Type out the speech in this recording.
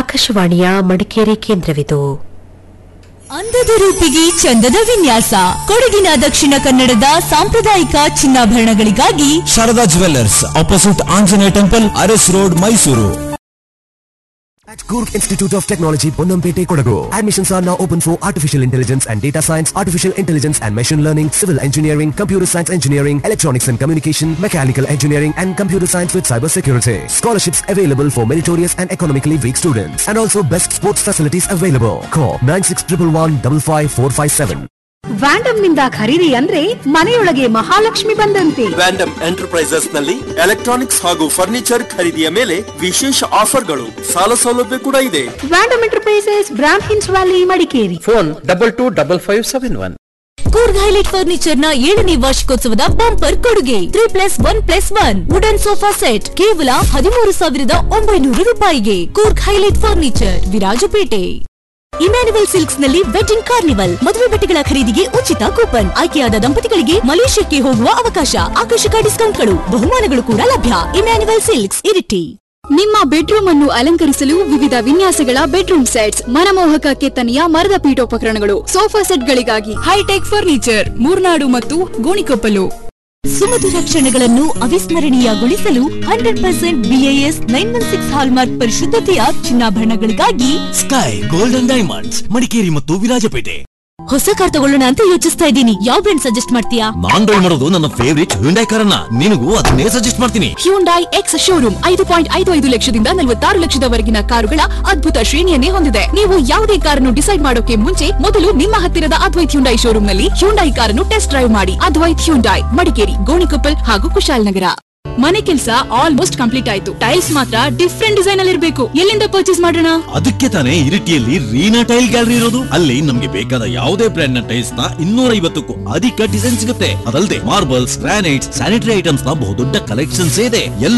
ಆಕಾಶವಾಣಿಯ ಮಡಿಕೇರಿ ಕೇಂದ್ರವಿದು ಅಂದದ ರೂಪಿಗೆ ಚಂದದ ವಿನ್ಯಾಸ ಕೊಡಗಿನ ದಕ್ಷಿಣ ಕನ್ನಡದ ಸಾಂಪ್ರದಾಯಿಕ ಚಿನ್ನಾಭರಣಗಳಿಗಾಗಿ Sharada jewellers opposite Anjaneya temple Aras road Mysuru At Kurk Institute of Technology, Bonnampete, Kodagu. Admissions are now open for Artificial Intelligence and Data Science, Artificial Intelligence and Machine Learning, Civil Engineering, Computer Science Engineering, Electronics and Communication, Mechanical Engineering and Computer Science with Cybersecurity. Scholarships available for meritorious and economically weak students. And also best sports facilities available. Call 9611 Vandam ನಿಂದ ಖರೀದಿ ಅಂದ್ರೆ ಮನೆಯೊಳಗೆ ಮಹಾಲಕ್ಷ್ಮಿ ಬಂದಂತೆ Vandam enterprises ನಲ್ಲಿ electronics ಹಾಗೂ furniture ಖರೀದಿಯ ಮೇಲೆ ವಿಶೇಷ ಆಫರ್ಗಳು ಸಾಲ ಸೌಲಭ್ಯ ಕೂಡ ಇದೆ ವ್ಯಾಂಡಮ್ ಎಂಟರ್ಪ್ರೈಸಸ್ ಬ್ರಾಂಡ್ ಹಿನ್ಸ್ valley Madikeri phone double two double five seven one Coorg highlight furniture ನ ಏಳನೇ ವಾರ್ಷಿಕೋತ್ಸವದ ಬಂಪರ್ ಕೊಡುಗೆ three plus one plus one wooden sofa set ಕೇವಲ ಹದಿಮೂರು ಸಾವಿರದ ಒಂಬೈನೂರು ರೂಪಾಯಿಗೆ Coorg highlight furniture Virajpet Emmanuel silks ನಲ್ಲಿ ವೆಡ್ಡಿಂಗ್ ಕಾರ್ನಿವಲ್ ಮದುವೆ ಬಟ್ಟೆಗಳ ಖರೀದಿಗೆ ಉಚಿತ ಕೂಪನ್ ಆಯ್ಕೆಯಾದ ದಂಪತಿಗಳಿಗೆ ಮಲೇಷ್ಯಾಕ್ಕೆ ಹೋಗುವ ಅವಕಾಶ ಆಕರ್ಷಕ ಡಿಸ್ಕೌಂಟ್ಗಳು ಬಹುಮಾನಗಳು ಕೂಡ ಲಭ್ಯ ಇಮ್ಯಾನ್ಯುವಲ್ ಸಿಲ್ಕ್ಸ್ ಇರಿಟಿ ನಿಮ್ಮ ಬೆಡ್ರೂಮ್ ಅನ್ನು ಅಲಂಕರಿಸಲು ವಿವಿಧ ವಿನ್ಯಾಸಗಳ ಬೆಡ್ರೂಮ್ ಸೆಟ್ಸ್ ಮನಮೋಹಕ ಕೆತ್ತನೆಯ ಮರದ ಪೀಠೋಪಕರಣಗಳು ಸೋಫಾ ಸೆಟ್ಗಳಿಗಾಗಿ ಹೈಟೆಕ್ ಫರ್ನಿಚರ್ ಮೂರ್ನಾಡು ಮತ್ತು ಗೋಣಿಕೊಪ್ಪಲು ಸುಮಧುರ ಕ್ಷಣಗಳನ್ನು ಅವಿಸ್ಮರಣೀಯಗೊಳಿಸಲು hundred percent BAS nine one six hallmark ಪರಿಶುದ್ಧತೆಯ ಚಿನ್ನಾಭರಣಗಳಿಗಾಗಿ ಸ್ಕೈ ಗೋಲ್ಡನ್ ಡೈಮಂಡ್ಸ್ ಮಡಿಕೇರಿ ಮತ್ತು ವಿರಾಜಪೇಟೆ ಹೊಸ ಕಾರ್ ತಗೊಳ್ಳೋಣ ಅಂತ ಯೋಚಿಸ್ತಾ ಇದ್ದೀನಿ ಯಾವ ಬ್ರ್ಯಾಂಡ್ ಸಜೆಸ್ಟ್ ಮಾಡ್ತೀಯಾ ನಾನ್ ಡ್ರೈವ್ ಮಾಡೋದು ನನ್ನ ಫೇವರಿಟ್ ಹ್ಯುಂಡೈ ಕಾರನ್ನ ನಿನಗೂ ಅದನ್ನೇ ಸಜೆಸ್ಟ್ ಮಾಡ್ತೀನಿ ಹ್ಯೂಂಡೈ ಎಕ್ಸ್ ಶೋರೂಮ್ ಐದು ಪಾಯಿಂಟ್ ಐದು ಐದು ಲಕ್ಷದಿಂದ ನಲವತ್ತಾರು ಲಕ್ಷದವರೆಗಿನ ಕಾರುಗಳ ಅದ್ಭುತ ಶ್ರೇಣಿಯನ್ನೇ ಹೊಂದಿದೆ ನೀವು ಯಾವುದೇ ಕಾರನ್ನು ಡಿಸೈಡ್ ಮಾಡೋಕೆ ಮುಂಚೆ ಮೊದಲು ನಿಮ್ಮ ಹತ್ತಿರದ ಅದ್ವೈತ್ ಹ್ಯುಂಡೈ ಶೋರೂಮ್ ನಲ್ಲಿ ಹ್ಯುಂಡೈ ಕಾರನ್ನು ಟೆಸ್ಟ್ ಡ್ರೈವ್ ಮಾಡಿ ಅದ್ವೈತ್ ಹ್ಯುಂಡೈ ಮಡಿಕೇರಿ ಗೋಣಿಕೊಪ್ಪಲ್ ಹಾಗೂ ಕುಶಾಲನಗರ ಮನೆ ಕೆಲಸ ಆಲ್ಮೋಸ್ಟ್ ಕಂಪ್ಲೀಟ್ ಆಯ್ತು ಟೈಲ್ಸ್ ಮಾತ್ರ ಡಿಫ್ರೆಂಟ್ ಡಿಸೈನ್ ಅಲ್ಲಿ ಇರಬೇಕು ಎಲ್ಲಿಂದ ಪರ್ಚೇಸ್ ಮಾಡೋಣ ಅದಕ್ಕೆ ತಾನೇ ಇರಿಟಿಯಲ್ಲಿ ರೀನಾ ಟೈಲ್ ಗ್ಯಾಲರಿ ಇರೋದು ಅಲ್ಲಿ ನಮ್ಗೆ ಬೇಕಾದ ಯಾವುದೇ ಬ್ರ್ಯಾಂಡ್ ನ ಟೈಲ್ಸ್ ನ ಇನ್ನೂರ ಐವತ್ತಕ್ಕೂ ಅಧಿಕ ಡಿಸೈನ್ ಸಿಗುತ್ತೆ ಅದಲ್ಲದೆ ಮಾರ್ಬಲ್ಸ್ ಗ್ರಾನೈಟ್ಸ್ ಸ್ಯಾನಿಟರಿ ಐಟಮ್ಸ್ ನ ಬಹುದೊಡ್ಡ ಕಲೆಕ್ಷನ್ಸ್ ಇದೆ ಎಲ್ಲ